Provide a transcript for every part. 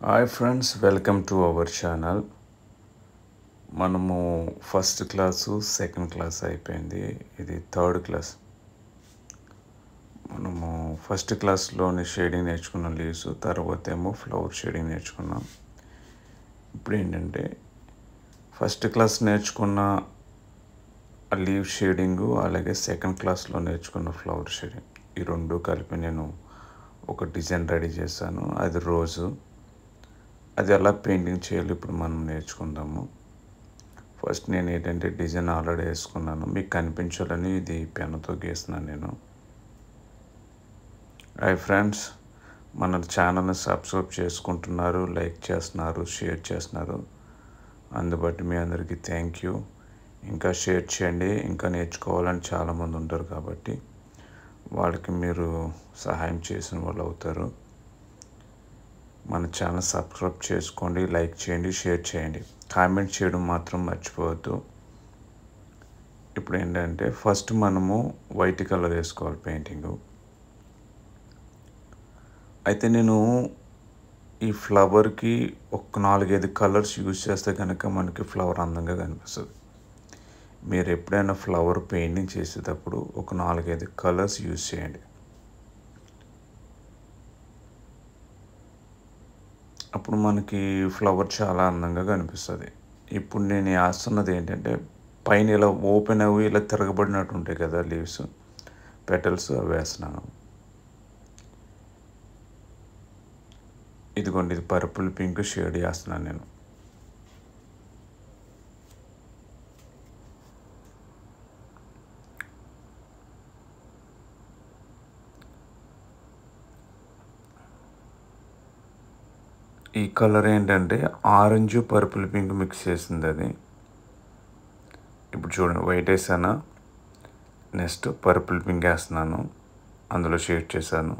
hi friends welcome to our channel మనము first class second class అయిపోయింది ఇది third class మనము ఫస్ట్ క్లాస్లోని షేడింగ్ నేర్చుకున్నాం లీవ్స్ తర్వాత ఏమో ఫ్లవర్ షేడింగ్ నేర్చుకున్నాం ఇప్పుడు ఏంటంటే ఫస్ట్ క్లాస్ నేర్చుకున్న లీవ్ షేడింగు అలాగే సెకండ్ క్లాస్లో నేర్చుకున్న ఫ్లవర్ షేడింగ్ ఈ రెండు కలిపి నేను ఒక డిజైన్ రెడీ చేశాను అది రోజు అది ఎలా పెయింటింగ్ చేయాలి ఇప్పుడు మనం నేర్చుకుందాము ఫస్ట్ నేను ఏంటంటే డిజైన్ ఆల్రెడీ వేసుకున్నాను మీకు కనిపించాలని ఇది పెన్నుతో గీస్తున్నాను నేను హాయ్ ఫ్రెండ్స్ మన ఛానల్ని సబ్స్క్రైబ్ చేసుకుంటున్నారు లైక్ చేస్తున్నారు షేర్ చేస్తున్నారు అందుబట్టి మీ అందరికీ థ్యాంక్ యూ ఇంకా షేర్ చేయండి ఇంకా నేర్చుకోవాలని చాలామంది ఉంటారు కాబట్టి వాళ్ళకి మీరు సహాయం చేసిన వాళ్ళు అవుతారు మన ఛానల్ సబ్స్క్రైబ్ చేసుకోండి లైక్ చేయండి షేర్ చేయండి కామెంట్ చేయడం మాత్రం మర్చిపోవద్దు ఇప్పుడు ఏంటంటే ఫస్ట్ మనము వైట్ కలర్ వేసుకోవాలి పెయింటింగ్ అయితే నేను ఈ ఫ్లవర్కి ఒక నాలుగైదు కలర్స్ యూజ్ చేస్తే కనుక మనకి ఫ్లవర్ అందంగా కనిపిస్తుంది మీరు ఎప్పుడైనా ఫ్లవర్ పెయింటింగ్ చేసేటప్పుడు ఒక నాలుగైదు కలర్స్ యూజ్ చేయండి అప్పుడు మనకి ఫ్లవర్ చాలా అందంగా కనిపిస్తుంది ఇప్పుడు నేను వేస్తున్నది ఏంటంటే పైన ఇలా ఓపెన్ అవి ఇలా తిరగబడినట్టు ఉంటాయి కదా లీవ్స్ పెటల్స్ అవి వేస్తున్నాను ఇదిగోండి ఇది పర్పుల్ పింక్ షేడ్ వేస్తున్నాను నేను ఈ కలర్ ఏంటంటే ఆరెంజ్ పర్పుల్ పింక్ మిక్స్ చేసింది అది ఇప్పుడు చూడండి వైట్ వేసాను నెక్స్ట్ పర్పుల్ పింక్ వేస్తున్నాను అందులో షేడ్ చేశాను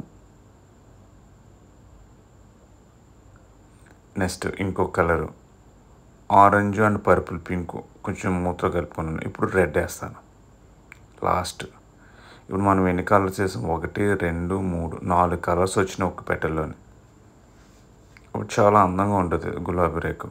నెక్స్ట్ ఇంకో colour orange and purple pink కొంచెం మూత కలుపుకున్నాను ఇప్పుడు రెడ్ వేస్తాను లాస్ట్ ఇప్పుడు మనం ఎన్ని కలర్స్ వేసాం ఒకటి రెండు మూడు నాలుగు కలర్స్ వచ్చినాయి ఒక పెట్టెల్లోని ఇప్పుడు చాలా అందంగా ఉంటుంది గులాబీ రేకు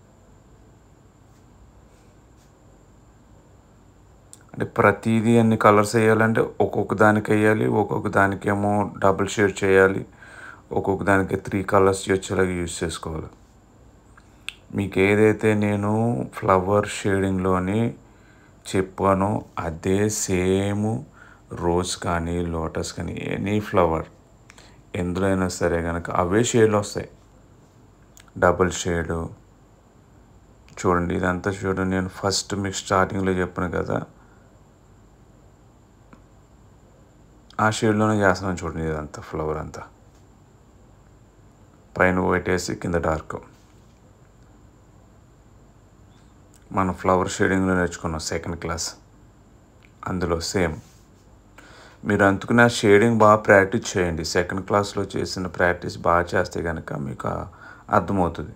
అంటే ప్రతిదీ అన్ని కలర్స్ వేయాలంటే ఒక్కొక్క దానికి వేయాలి ఒక్కొక్క దానికి ఏమో డబుల్ షేడ్ చేయాలి ఒక్కొక్క దానికి త్రీ కలర్స్ వచ్చేలాగా యూజ్ చేసుకోవాలి మీకు ఏదైతే నేను ఫ్లవర్ షేడింగ్లోని చెప్పానో అదే సేమ్ రోజ్ కానీ లోటస్ కానీ ఎనీ ఫ్లవర్ ఎందులో అయినా సరే కనుక అవే షేడ్లు వస్తాయి డబుల్ షేడు చూడండి ఇదంతా చూడండి నేను ఫస్ట్ మీకు స్టార్టింగ్లో చెప్పాను కదా ఆ షేడ్లోనే చేస్తున్నాను చూడండి ఇదంతా ఫ్లవర్ అంతా పైన వైట్ వేసి కింద డార్క్ మనం ఫ్లవర్ షేడింగ్లో నేర్చుకున్నాం సెకండ్ క్లాస్ అందులో సేమ్ మీరు అందుకున్న షేడింగ్ బాగా ప్రాక్టీస్ చేయండి సెకండ్ క్లాస్లో చేసిన ప్రాక్టీస్ బాగా చేస్తే కనుక మీకు అర్థమవుతుంది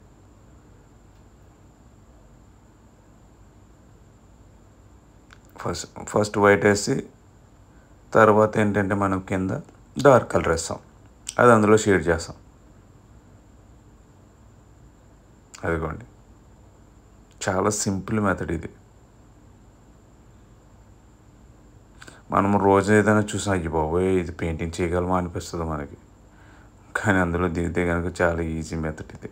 ఫస్ట్ ఫస్ట్ వైట్ వేసి తర్వాత ఏంటంటే మనం కింద డార్క్ కలర్ వేస్తాం అది అందులో షేడ్ చేస్తాం అదిగోండి చాలా సింపుల్ మెథడ్ ఇది మనం రోజు ఏదైనా చూసాం అయ్యి బాబోయ్ ఇది పెయింటింగ్ చేయగలమా అనిపిస్తుంది మనకి కానీ అందులో దిగితే కనుక చాలా ఈజీ మెథడ్ ఇది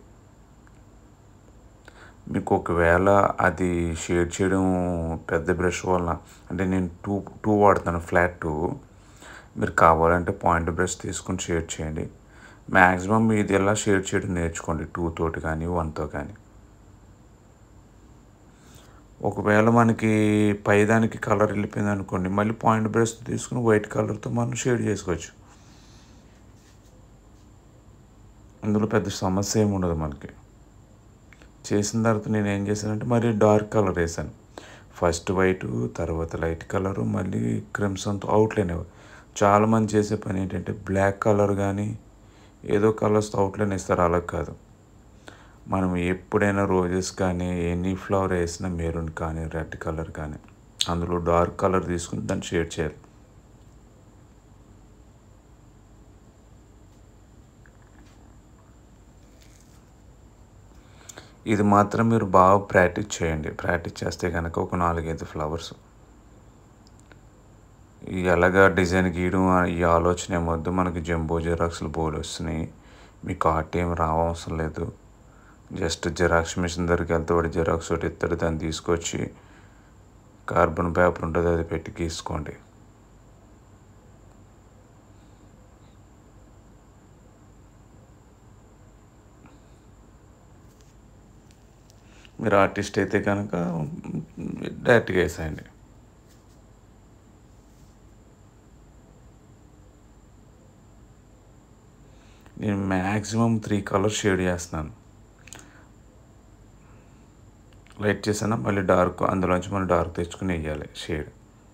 మీకు ఒకవేళ అది షేడ్ చేయడం పెద్ద బ్రష్ వలన అంటే నేను టూ టూ వాడతాను ఫ్లాట్ టూ మీరు కావాలంటే పాయింట్ బ్రష్ తీసుకొని షేడ్ చేయండి మ్యాక్సిమం ఇది ఎలా షేడ్ చేయడం నేర్చుకోండి టూ తోటి కానీ వన్తో కానీ ఒకవేళ మనకి పైదానికి కలర్ వెళ్ళిపోయింది అనుకోండి మళ్ళీ పాయింట్ బ్రష్ తీసుకుని వైట్ కలర్తో మనం షేడ్ చేసుకోవచ్చు అందులో పెద్ద సమస్య ఏమి ఉండదు మనకి చేసిన తర్వాత నేను ఏం చేశానంటే మరి డార్క్ కలర్ వేసాను ఫస్ట్ వైట్ తర్వాత లైట్ కలరు మళ్ళీ క్రిమ్సన్తో అవుట్లైన్ చాలామంది చేసే పని ఏంటంటే బ్లాక్ కలర్ కానీ ఏదో కలర్స్తో అవుట్లైన్ ఇస్తారు అలా కాదు మనం ఎప్పుడైనా రోజెస్ కానీ ఎనీ ఫ్లవర్ వేసినా మెరూన్ కానీ రెడ్ కలర్ కానీ అందులో డార్క్ కలర్ తీసుకుని దాన్ని షేడ్ చేయాలి ఇది మాత్రం మీరు బాగా ప్రాక్టీస్ చేయండి ప్రాక్టీస్ చేస్తే కనుక ఒక నాలుగైదు ఫ్లవర్స్ ఈ ఎలాగా డిజైన్ గీయడం ఈ ఆలోచన ఏమొద్దు మనకి జంబో జిరాక్స్లు బోర్డు వస్తున్నాయి మీకు ఆర్ట్ ఏం రావసరం లేదు జస్ట్ జిరాక్స్ మిషన్ దగ్గరికి వెళ్తే వాడు జిరాక్స్ ఒకటి ఇస్తాడు దాన్ని తీసుకొచ్చి కార్బన్ పేపర్ ఉంటుంది అది పెట్టి గీసుకోండి మీరు ఆర్టిస్ట్ అయితే కనుక డైరెక్ట్గా వేసేయండి నేను మ్యాక్సిమం త్రీ కలర్స్ షేడ్ చేస్తున్నాను లైట్ చేసాను మళ్ళీ డార్క్ అందులోంచి మళ్ళీ డార్క్ తెచ్చుకుని వేయాలి షేడ్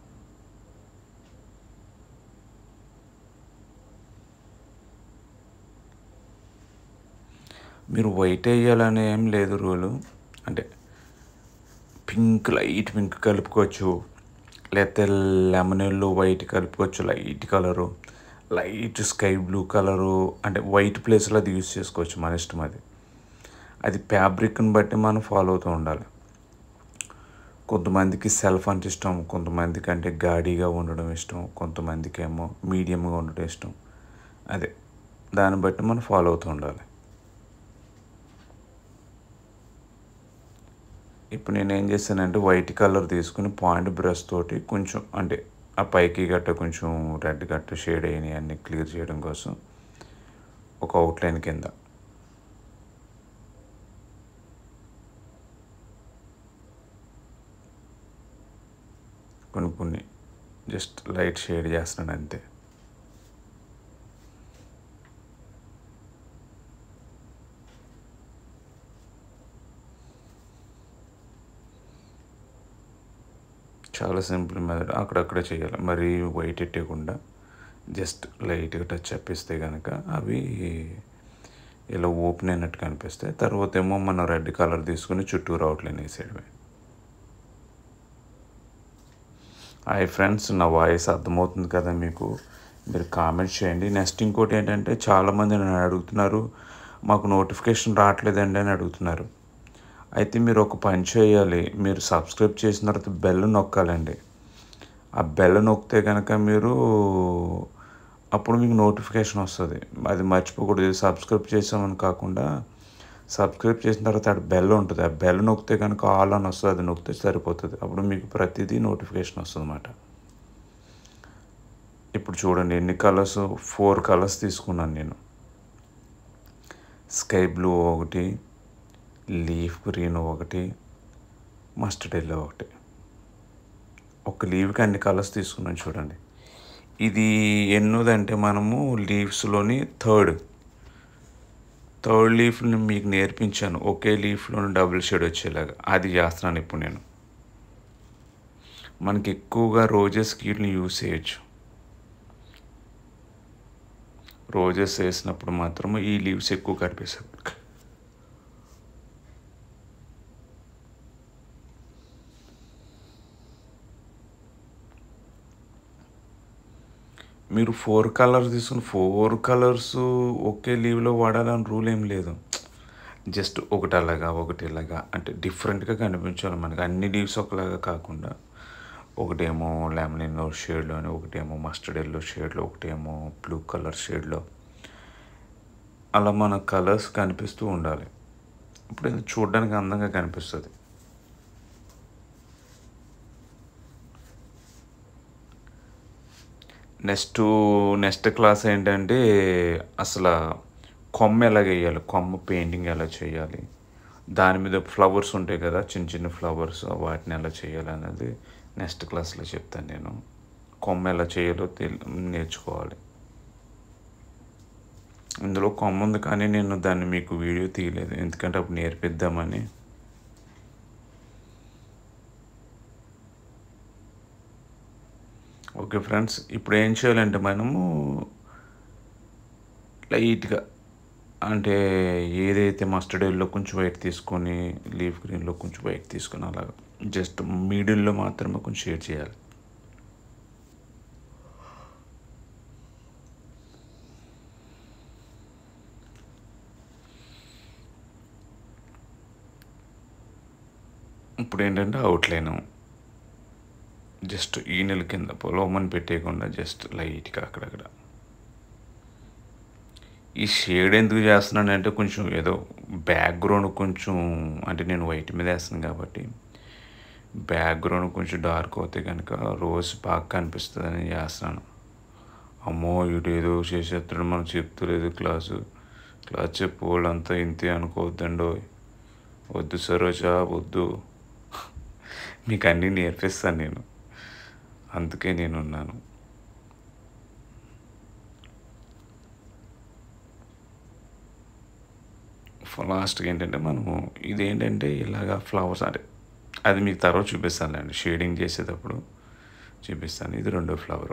మీరు వైట్ వేయాలని ఏం లేదు రూలు అంటే పింక్ లైట్ పింక్ కలుపుకోవచ్చు లేకపోతే లెమన్ ఎల్లో వైట్ కలుపుకోవచ్చు light colour light sky blue colour అంటే వైట్ ప్లేస్లో అది యూస్ చేసుకోవచ్చు మన ఇష్టం అది అది ఫ్యాబ్రిక్ని బట్టి మనం ఫాలో అవుతూ ఉండాలి కొంతమందికి సెల్ఫ్ అంటే ఇష్టం కొంతమందికి అంటే గాడిగా ఉండడం ఇష్టం కొంతమందికి ఏమో మీడియంగా ఉండడం ఇష్టం అదే దాన్ని బట్టి మనం ఫాలో అవుతూ ఉండాలి ఇప్పుడు నేను ఏం చేశానంటే వైట్ కలర్ తీసుకుని పాయింట్ బ్రష్ తోటి కొంచెం అంటే ఆ పైకి గట్ట కొంచెం రెడ్ గట్ట షేడ్ అయినాయి అన్ని క్లియర్ చేయడం కోసం ఒక అవుట్లైన్ కింద కొన్ని కొన్ని జస్ట్ లైట్ షేడ్ చేస్తున్నాను అంతే చాలా సింపుల్ మెథడ్ అక్కడక్కడ చేయాలి మరి వైట్ ఎట్టకుండా జస్ట్ లైట్గా టచ్ చెప్పిస్తే కనుక అవి ఇలా ఓపెన్ అయినట్టు కనిపిస్తాయి తర్వాత ఏమో మనం రెడ్ కలర్ తీసుకుని చుట్టూరు అవుట్లైన్ వేసేయడమే హాయ్ ఫ్రెండ్స్ నా వాయిస్ అర్థమవుతుంది కదా మీకు మీరు కామెంట్ చేయండి నెక్స్ట్ ఇంకోటి ఏంటంటే చాలామంది నన్ను అడుగుతున్నారు మాకు నోటిఫికేషన్ రావట్లేదండి అని అడుగుతున్నారు అయితే మీరు ఒక పని చేయాలి మీరు సబ్స్క్రైబ్ చేసిన తర్వాత బెల్ నొక్కాలండి ఆ బెల్ నొక్కితే కనుక మీరు అప్పుడు మీకు నోటిఫికేషన్ వస్తుంది అది మర్చిపోకూడదు సబ్స్క్రైబ్ చేసామని కాకుండా సబ్స్క్రైబ్ చేసిన తర్వాత అక్కడ బెల్ ఉంటుంది ఆ బెల్ నొక్కితే కనుక ఆల్ అని వస్తుంది అది నొక్కితే సరిపోతుంది అప్పుడు మీకు ప్రతిదీ నోటిఫికేషన్ వస్తుంది అన్నమాట ఇప్పుడు చూడండి ఎన్ని కలర్స్ ఫోర్ కలర్స్ తీసుకున్నాను నేను స్కై బ్లూ ఒకటి లీఫ్ గ్రీన్ ఒకటి మస్టర్డ్ ఎల్లో ఒకటి ఒక లీవ్కి అన్ని కలర్స్ తీసుకున్నాను చూడండి ఇది ఎన్నోదంటే మనము లీవ్స్లోని థర్డ్ థర్డ్ లీఫ్ని మీకు నేర్పించాను ఒకే లీఫ్లోని డబుల్ షేడ్ వచ్చేలాగా అది చేస్తున్నాను ఇప్పుడు నేను మనకి ఎక్కువగా రోజెస్ కీట్ని యూస్ చేయొచ్చు రోజెస్ వేసినప్పుడు మాత్రము ఈ లీవ్స్ ఎక్కువ కనిపిస్తాయి మీరు ఫోర్ కలర్స్ తీసుకుని ఫోర్ కలర్స్ ఒకే లీవ్లో వాడాలని రూల్ ఏం లేదు జస్ట్ ఒకటి అలాగా ఒకటి ఇలాగా అంటే డిఫరెంట్గా కనిపించాలి మనకి అన్ని లీవ్స్ ఒకలాగా కాకుండా ఒకటేమో లెమన్ ఎల్లో షేడ్లో అని ఒకటేమో మస్టర్డ్ ఎల్లో షేడ్లో ఒకటేమో బ్లూ కలర్ షేడ్లో అలా మన కలర్స్ కనిపిస్తూ ఉండాలి ఇప్పుడు ఇది చూడడానికి అందంగా కనిపిస్తుంది నెక్స్ట్ నెక్స్ట్ క్లాస్ ఏంటంటే అసలు కొమ్మ ఎలా వేయాలి కొమ్మ పెయింటింగ్ ఎలా చేయాలి దాని మీద ఫ్లవర్స్ ఉంటాయి కదా చిన్న చిన్న ఫ్లవర్స్ వాటిని ఎలా చేయాలి అనేది నెక్స్ట్ క్లాస్లో చెప్తాను నేను కొమ్మ ఎలా చేయాలో తెలి నేర్చుకోవాలి ఇందులో కొమ్మ ఉంది కానీ నేను దాన్ని మీకు వీడియో తీయలేదు ఎందుకంటే అప్పుడు నేర్పిద్దామని ఓకే ఫ్రెండ్స్ ఇప్పుడు ఏం చేయాలంటే మనము లైట్గా అంటే ఏదైతే మస్టర్డ్ ఎల్లో కొంచెం వైట్ తీసుకొని లీఫ్ గ్రీన్లో కొంచెం వైట్ తీసుకొని అలాగా జస్ట్ మిడిల్లో మాత్రమే కొంచెం షేర్ చేయాలి ఇప్పుడు ఏంటంటే అవుట్లైన్ జస్ట్ ఈ నెల కింద పొలవమని పెట్టేయకుండా జస్ట్ లైట్గా అక్కడక్కడ ఈ షేడ్ ఎందుకు చేస్తున్నానంటే కొంచెం ఏదో బ్యాక్గ్రౌండ్ కొంచెం అంటే నేను వైట్ మీద వేస్తాను కాబట్టి బ్యాక్గ్రౌండ్ కొంచెం డార్క్ అవుతే కనుక రోజు బాగా కనిపిస్తుందని చేస్తున్నాను అమ్మో ఇటు ఏదో చేసేస్తాడు మనం చెప్తలేదు క్లాసు క్లాస్ చెప్పు వాళ్ళంతా ఇంతే అనుకోవద్దండో వద్దు సరోజా వద్దు మీకు అన్నీ నేర్పిస్తాను నేను అందుకే నేను ఉన్నాను లాస్ట్గా ఏంటంటే మనము ఇదేంటంటే ఇలాగా ఫ్లవర్స్ అంటే అది మీకు తర్వాత చూపిస్తానులేండి షేడింగ్ చేసేటప్పుడు చూపిస్తాను ఇది రెండో ఫ్లవరు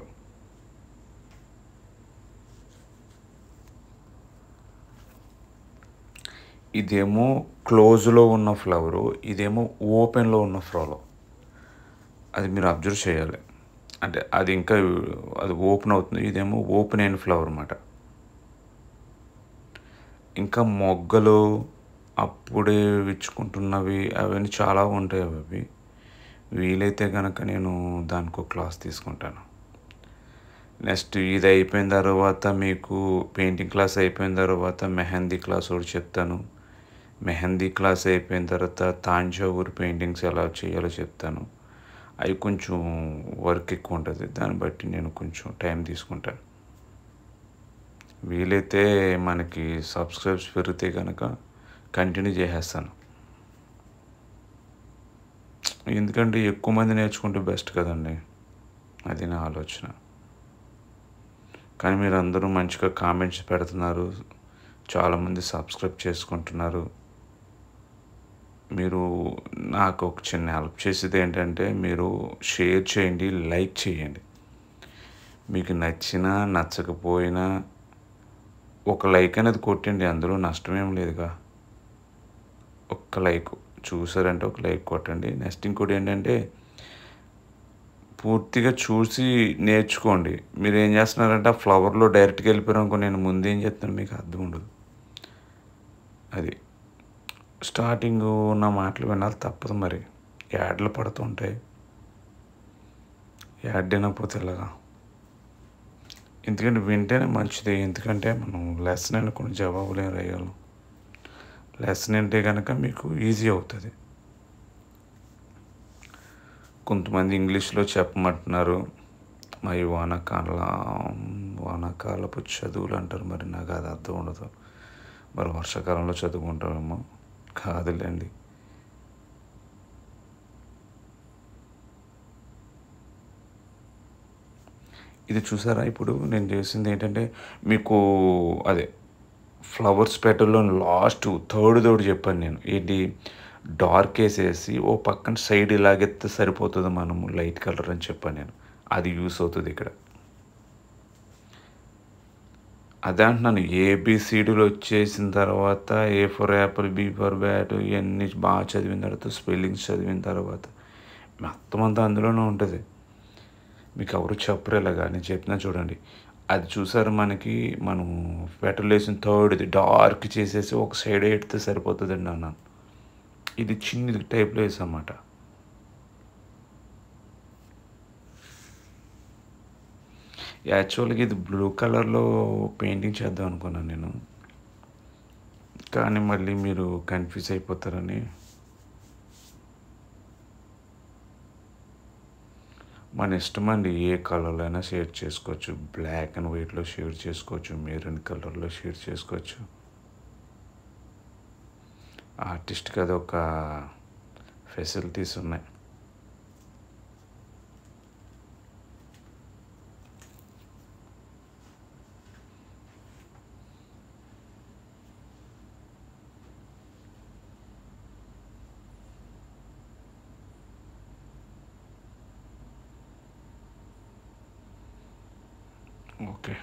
ఇదేమో క్లోజ్లో ఉన్న ఫ్లవరు ఇదేమో ఓపెన్లో ఉన్న ఫ్లవర్ అది మీరు అబ్జర్వ్ చేయాలి అంటే అది ఇంకా అది ఓపెన్ అవుతుంది ఇదేమో ఓపెన్ అయిన ఫ్లవర్ అన్నమాట ఇంకా మొగ్గలు అప్పుడే విచ్చుకుంటున్నవి అవన్నీ చాలా ఉంటాయి అవి వీలైతే కనుక నేను దానికి ఒక క్లాస్ తీసుకుంటాను నెక్స్ట్ ఇది అయిపోయిన తర్వాత మీకు పెయింటింగ్ క్లాస్ అయిపోయిన తర్వాత మెహందీ క్లాస్ ఒకటి చెప్తాను మెహందీ క్లాస్ అయిపోయిన తర్వాత తాంజావూర్ పెయింటింగ్స్ ఎలా చేయాలో చెప్తాను అవి కొంచెం వర్క్ ఎక్కువ ఉంటుంది దాన్ని బట్టి నేను కొంచెం టైం తీసుకుంటాను వీలైతే మనకి సబ్స్క్రైబ్స్ పెరిగితే కనుక కంటిన్యూ చేసేస్తాను ఎందుకంటే ఎక్కువ మంది నేర్చుకుంటే బెస్ట్ కదండి అది నా ఆలోచన కానీ మీరు అందరూ మంచిగా కామెంట్స్ పెడుతున్నారు చాలామంది సబ్స్క్రైబ్ చేసుకుంటున్నారు మీరు నాకు ఒక చిన్న హెల్ప్ చేసేది ఏంటంటే మీరు షేర్ చేయండి లైక్ చేయండి మీకు నచ్చినా నచ్చకపోయినా ఒక లైక్ అనేది కొట్టండి అందులో నష్టమేం లేదుగా ఒక్క లైక్ చూసారంటే ఒక లైక్ కొట్టండి నెక్స్ట్ ఇంకోటి ఏంటంటే పూర్తిగా చూసి నేర్చుకోండి మీరు ఏం చేస్తున్నారంటే ఆ ఫ్లవర్లో డైరెక్ట్గా వెళ్ళిపోయారు అనుకో నేను ముందు ఏం చెప్తాను మీకు అర్థం ఉండదు అది స్టార్టింగ్ ఉన్న మాటలు వినాలి తప్పదు మరి యాడ్లు పడుతుంటాయి యాడ్ వినకపోతే ఇలాగా ఎందుకంటే వింటేనే మంచిది ఎందుకంటే మనం లెసన్ అయినా కొన్ని జవాబులు ఏం రాయగలం లెసన్ అంటే కనుక మీకు ఈజీ అవుతుంది కొంతమంది ఇంగ్లీష్లో చెప్పమంటున్నారు మరి వానాకాల వానాకాలపు చదువులు అంటారు మరి నాకు అది అర్థం ఉండదు మరి వర్షాకాలంలో చదువుకుంటామేమో కాదులేండి ఇది చూసారా ఇప్పుడు నేను చేసింది ఏంటంటే మీకు అదే ఫ్లవర్స్ పెట్టల్లో లాస్ట్ థర్డ్ తోడు చెప్పాను నేను ఏంటి డార్క్ వేసేసి ఓ పక్కన సైడ్ ఇలాగెత్తే సరిపోతుంది మనము లైట్ కలర్ అని చెప్పాను నేను అది యూస్ అవుతుంది ఇక్కడ అదే అంటున్నాను ఏబిసిడీలు వచ్చేసిన తర్వాత A for apple B for bat ఇవన్నీ బాగా చదివిన తర్వాత స్పెల్లింగ్స్ చదివిన తర్వాత మొత్తం అంతా అందులోనే ఉంటుంది మీకు ఎవరు చెప్పరు ఇలాగా నేను చెప్పినా చూడండి అది చూసారు మనకి మనం పెట్రోల్ వేసిన థర్డ్ది డార్క్ చేసేసి ఒక సైడ్ ఎడితే సరిపోతుందండి అన్నాను ఇది చిన్నది టైప్లో వేసామాట యాక్చువల్గా ఇది బ్లూ కలర్లో పెయింటింగ్ చేద్దాం అనుకున్నాను నేను కానీ మళ్ళీ మీరు కన్ఫ్యూజ్ అయిపోతారని మన ఇష్టం అండి ఏ కలర్లో అయినా షేడ్ చేసుకోవచ్చు బ్లాక్ అండ్ వైట్లో షేడ్ చేసుకోవచ్చు మెరూన్ కలర్లో షేడ్ చేసుకోవచ్చు ఆర్టిస్ట్కి అదొక ఫెసిలిటీస్ ఉన్నాయి ఓకే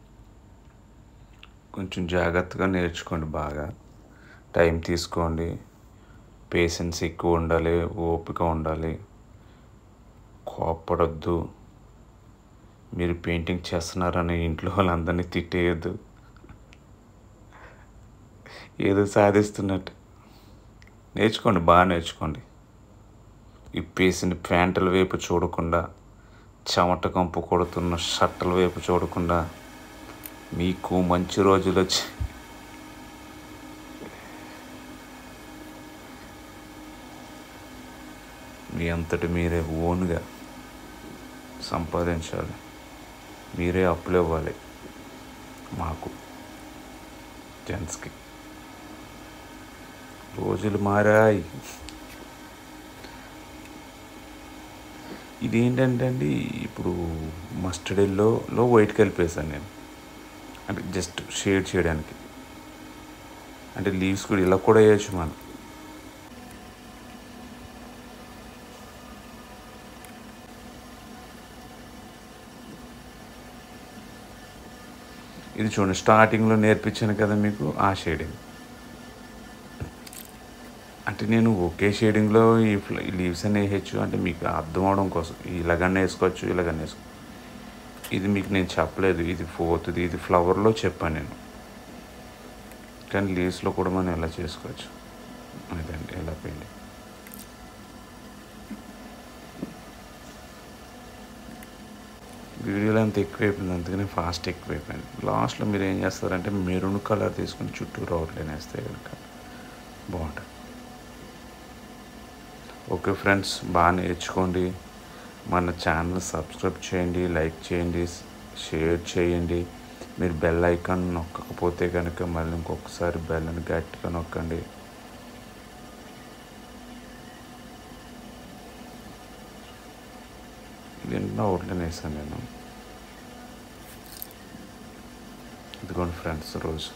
కొంచెం జాగ్రత్తగా నేర్చుకోండి బాగా టైం తీసుకోండి పేషెన్స్ ఎక్కువ ఉండాలి ఓపిక ఉండాలి కోప్పడొద్దు మీరు పెయింటింగ్ చేస్తున్నారని ఇంట్లో వాళ్ళందరినీ తిట్టేయద్దు ఏదో సాధిస్తున్నట్టు నేర్చుకోండి బాగా నేర్చుకోండి ఇప్పేసిన ప్యాంటుల వైపు చూడకుండా చెమట కంపు కొడుతున్న షర్టుల వైపు చూడకుండా మీకు మంచి రోజులు వచ్చి మీ అంతటి మీరే ఓన్గా సంపాదించాలి మీరే అప్పులు ఇవ్వాలి మాకు జెంట్స్కి రోజులు మారాయి ఇదేంటంటే అండి ఇప్పుడు మస్టర్డ్ ఎల్లోలో వైట్ కలిపేసాను నేను అంటే జస్ట్ షేడ్ చేయడానికి అంటే లీవ్స్ కూడా ఇలా కూడా వేయచ్చు మనం ఇది చూడండి స్టార్టింగ్లో నేర్పించాను కదా మీకు ఆ షేడింగ్ అంటే నేను ఒకే షేడింగ్లో ఈ ఫ్ల- ఈ లీవ్స్ అని వేయచ్చు అంటే మీకు అర్థం అవడం కోసం ఇలాగనే వేసుకోవచ్చు ఇలాగనే వేసుకో ఇది మీకు నేను చెప్పలేదు ఇది ఫోర్త్ది ఇది ఫ్లవర్లో చెప్పాను నేను కానీ లీవ్స్లో కూడా మనం ఎలా చేసుకోవచ్చు అదండి ఎలా పిండి వీడియోలో అంత ఎక్కువైపోయింది అందుకని ఫాస్ట్ ఎక్కువైపోయింది లాస్ట్లో మీరు ఏం చేస్తారంటే మెరూన్ కలర్ తీసుకుని చుట్టూ అవుట్లైన్ వేస్తే కనుక బాగుంటుంది ఓకే ఫ్రెండ్స్ బాగా నేర్చుకోండి మన ఛానల్ సబ్స్క్రైబ్ చేయండి లైక్ చేయండి షేర్ చేయండి మీరు బెల్ ఐకాన్ నొక్కకపోతే కనుక మళ్ళీ ఇంకొకసారి బెల్ని గట్టిగా నొక్కండి దీంట్లో అవుట్లైన్ వేసాను నేను ఇదిగోండి ఫ్రెండ్స్ రోజు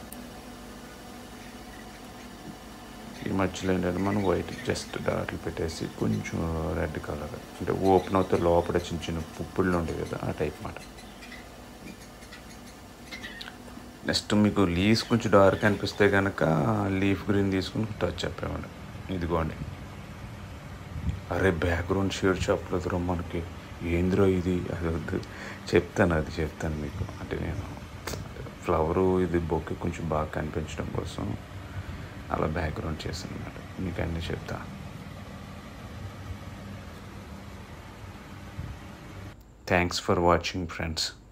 ఈ మధ్యలో ఏంటంటే మనం వైట్ జస్ట్ డాట్లు పెట్టేసి కొంచెం రెడ్ కలర్ అంటే ఓపెన్ అవుతే లోపల చిన్న చిన్న పుప్పుళ్ళు ఉంటాయి కదా ఆ టైప్ మాట నెక్స్ట్ మీకు లీవ్స్ కొంచెం డార్క్ అనిపిస్తే కనుక లీఫ్ గ్రీన్ తీసుకుని టచ్ చెప్పేవాడు ఇదిగోండి అరే బ్యాక్గ్రౌండ్ షేడ్ చెప్పలేదు మనకి ఏందిరో ఇది అది వద్దు చెప్తాను అది చెప్తాను మీకు అంటే నేను ఫ్లవరు ఇది బొక్కి కొంచెం బాగా కనిపించడం కోసం అలా బ్యాక్గ్రౌండ్ చేశాను అన్నమాట మీకు అన్నీ చెప్తా థ్యాంక్స్ ఫర్ వాచింగ్ ఫ్రెండ్స్